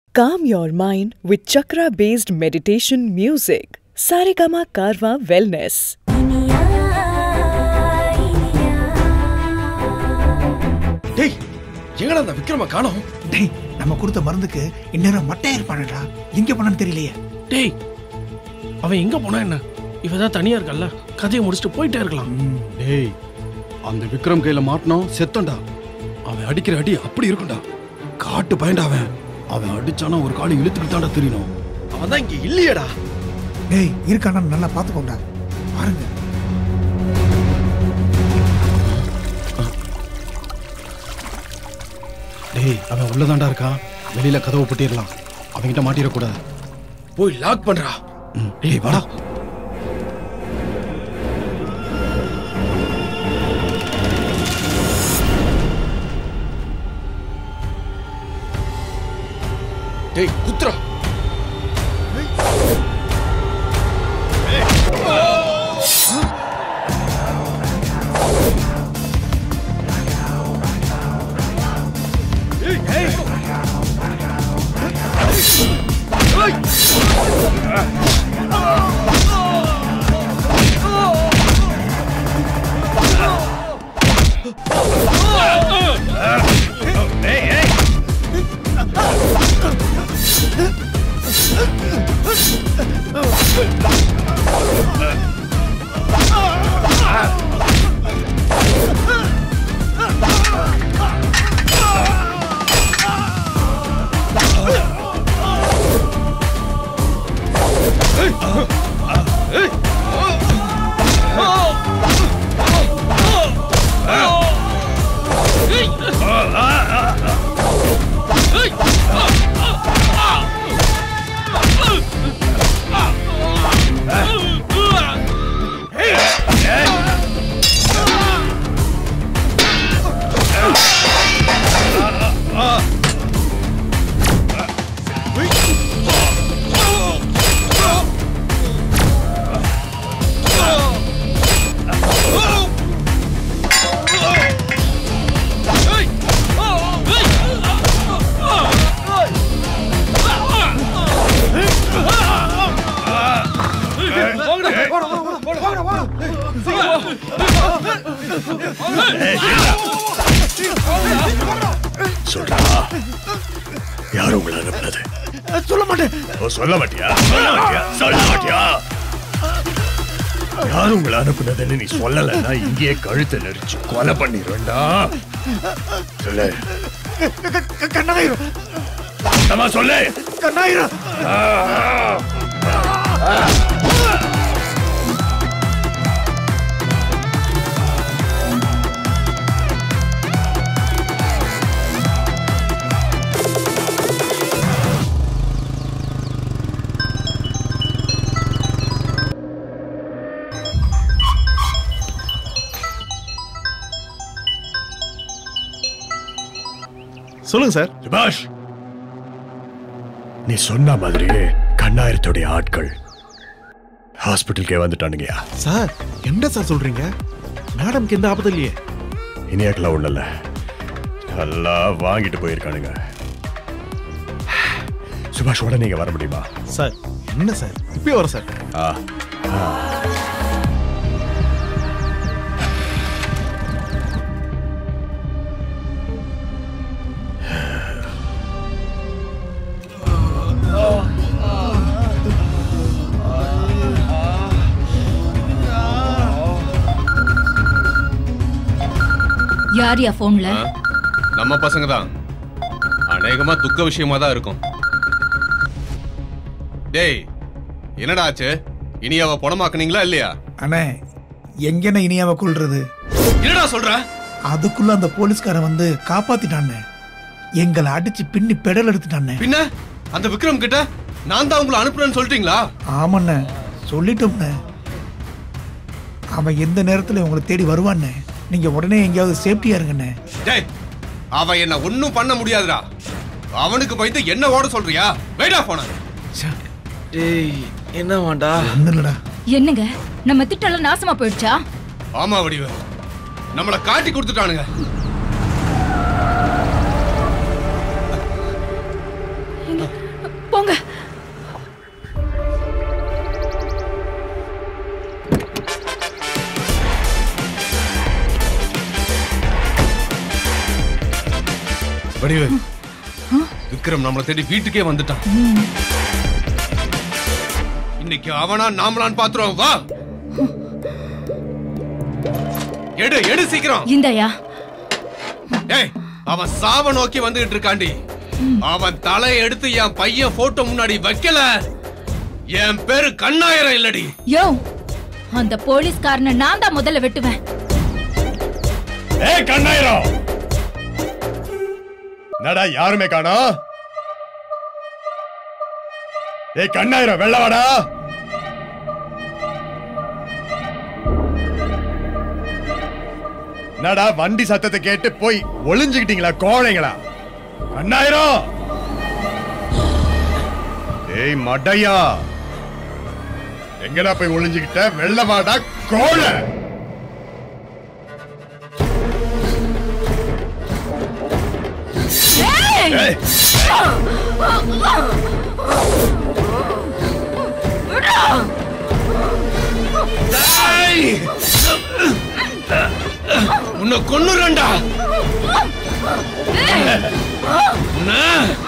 Calm your mind with chakra based meditation music. Saregama Karwa Wellness. டேய் எங்கடா அந்த விக்ரம காணோம் டேய் நம்ம கொடுத்த மருந்துக்கு இந்நேரம் மட்டையா இருப்பானடா எங்க போனான்னு தெரியலையே டேய் அவன் எங்க போனா என்ன இவ தான் தனியா இருக்கல்ல கதையை முடிச்சுட்டு போயிட்டே இருக்கலாம் டேய் அந்த விக்ரம் கையில மாட்டினோம் செத்தண்டா அவன் அடிக்கிற அடி அப்படி இருக்கும்டா காட்டு பயண்டா அவன் அவன் அடிச்சானா ஒரு காலி இழுத்துக்கிட்டு தான்டா தெரியணும் அவன் தான் இங்க இல்லையேடா டேய் இருக்கானா நல்லா பாத்துக்கோண்டா பாருங்க டேய் அவன் உள்ளதாண்டா இருக்கான் வெளியில கதவை பூட்டிடலாம் அவன்கிட்ட மாட்டிடக்கூடாது போய் லாக் பண்றா ம், டேய் வாடா டேய் குத்ரா சொல்றா யார் உங்களை அனுப்புனது சொல்ல மாட்டேன் ஓ, சொல்ல மாட்டியா சொல்ல மாட்டியா சொல்ல மாட்டியா யார் உங்களை அனுப்புனதுன்னு நீ சொல்லலைன்னா இங்கேயே கழுத்தை நெரிச்சு கொலை பண்ணிடுவேண்டா சொல்லு கண்ணாயிரம் நம்ம சொல்லு கண்ணாயிரம் சொல்லுங்க சார் சுபாஷ் நீ சொன்ன மாதிரியே கண்ணாயிரத்துடைய ஆட்கள் ஹாஸ்பிட்டலுக்கே வந்துட்டானுங்கயா சார் என்ன சார் சொல்றீங்க மேடம்க்கு எந்த ஆபத்து இல்லையே இனியாக்கெல்லாம் ஒண்ணுல்ல நல்லா வாங்கிட்டு போயிருக்கானுங்க சுபாஷ் உடனே நீங்க வர முடியுமா சார் என்ன சார் இப்பயே வர சார் ஆ யார் யா போன்ல நம்ம பசங்க தான் அநேகமா துக்க விஷயமா தான் இருக்கும் டேய் என்னடா ஆச்சு இனி அவ பணமாக்குனீங்களா இல்லையா அண்ணே எங்கன இனியாவ கொள்றது என்னடா சொல்ற அதுக்குள்ள அந்த போலீஸ்காரன் வந்து காப்பாத்திட்டானே எங்களை அடிச்சு பின்னி பெடல் எடுத்துட்டானே பின்ன அந்த விக்ரம் கிட்ட நான் தான் உங்களை அனுப்புறேன்னு சொல்லிட்டீங்களா ஆமாண்ணே சொல்லிட்டோம்ண்ணே அவன் எந்த நேரத்துல உங்களை தேடி வருவானே நீங்க உடனே எங்கேயாவது சேஃப்டியா இருங்கண்ணே டேய் அவ என்ன ஒண்ணும் பண்ண முடியாதுடா அவனுக்கு பயந்து என்ன ஓட சொல்றியா வெயிடா போன டேய் என்ன வேண்டா ஒன்றும் இல்லடா என்னங்க நம்ம திட்டம் நாசமா போயிடுச்சா ஆமா வடிவு நம்மள காட்டி கொடுத்துட்டானுங்க போங்க வடிவு விக்ரம் நம்மளை தேடி வீட்டுக்கே வந்துட்டான் இன்னைக்கு அவனா நாமளான்னு பாத்துருவோம் வா எடு எடு சீக்கிரம் இந்தயா ஏய் அவன் சாவ நோக்கி வந்துகிட்டு இருக்காண்டி அவன் தலையை எடுத்து என் பையன் போட்டோ முன்னாடி வைக்கல என் பேரு கண்ணாயிரம் இல்லடி யோ அந்த போலீஸ்காரனை நான் தான் முதல்ல வெட்டுவேன் ஏய் கண்ணாயிரம் நடா யாருமே காணா ஏய் கண்ணாயிரம் வெள்ளவாடா நடா வண்டி சத்தத்தை கேட்டு போய் ஒளிஞ்சுக்கிட்டீங்களா கோழைங்களா கண்ணாயிரம் ஏய் மடையா எங்கடா போய் ஒளிஞ்சுக்கிட்ட வெள்ளவாடா கோழை ஏய் ஏய்! உன்னை கொன்னுறேன்டா உன்னை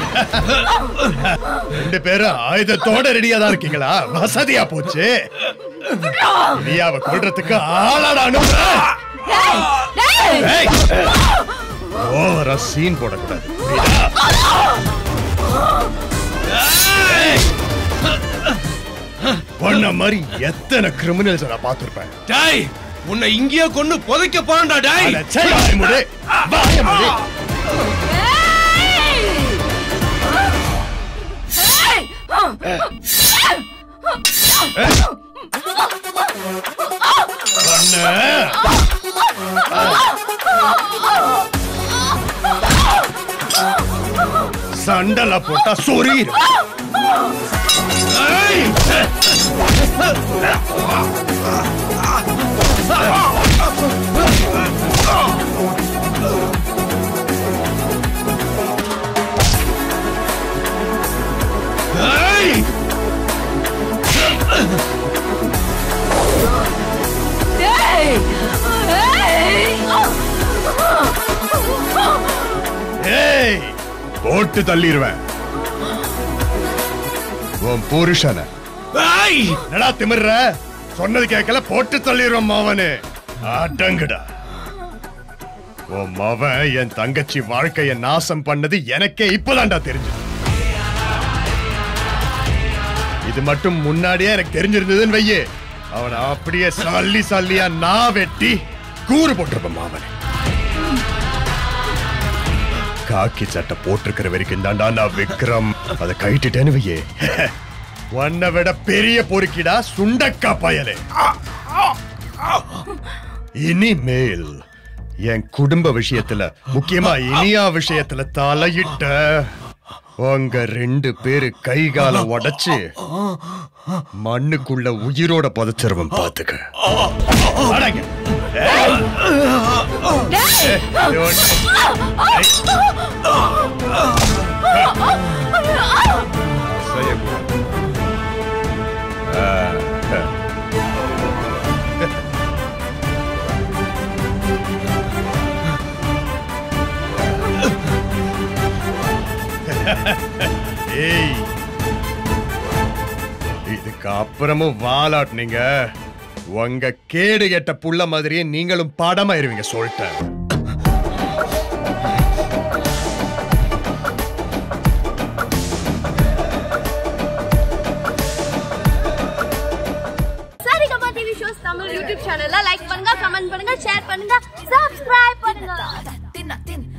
ரெண்டு பேரும் ஆயுதத்தோட ரெடியா தான் இருக்கீங்களா வசதியா போச்சு இனியாவை கொல்றதுக்கு ஆளாடா அனுப்புறேன் ஏய்! ஓவரா சீன் போடக்கூடாது புரியுதா? ஏய்! பொண்ண மாதிரி எத்தனை கிரிமினல்ஸ் நான் பார்த்திருப்பேன் டேய் உன்னை இங்கேயே கொன்னு புதைக்க போறேன்டா டேய் அட, சே, வாய மூடு. வாய மூடு. பொண்ணு. சண்டல போட்டா சொரீரு ஏய்! ஏய்! ஏய் போட்டு தள்ளிடுவேன் உன் புருஷனை ஏய்! என்னடா திமிர்ற சொன்னது கேட்கல போட்டு தள்ளிடுவோம் மாவனு அடங்குடா உன் மவன் என் தங்கச்சி வாழ்க்கைய நாசம் பண்ணது எனக்கே இப்பதான்டா தெரிஞ்சது இது மட்டும் முன்னாடியே எனக்கு தெரிஞ்சிருந்ததுன்னு வையே அவனை அப்படியே சல்லி சல்லியா நான் வெட்டி கூறு போட்டிருப்பேன் மாவனே காக்கி சட்டை போட்டிருக்கிற வரைக்கும் தாண்டா நான் விக்ரம் அதை கைட்டுட்டேன்னு வையே உன்னை விட பெரிய பொறுக்கிடா சுண்டக்கா பயலே இனிமேல் என் குடும்ப விஷயத்துல முக்கியமா இனியா விஷயத்துல தலையிட்ட உங்க ரெண்டு பேரு கை கால உடைச்சு மண்ணுக்குள்ள உயிரோட புதைச்சிருவன் பாத்துக்க அடங்க. ஏய். ஏய், இது ஒண்ணு. ஏய். செய்யக்கூடாது. ஆ, ஆ. ஏய் இதுக்கு அப்புறமும் வாலாட்டுனீங்க உங்க கேடு கெட்ட புள்ள மாதிரியே நீங்களும் படமாயிருவீங்க சொல்லிட்டேன் Saregama TV shows Tamil YouTube சேனல்ல லைக் பண்ணுங்க கமெண்ட் பண்ணுங்க ஷேர் பண்ணுங்க சப்ஸ்கிரைப் பண்ணுங்க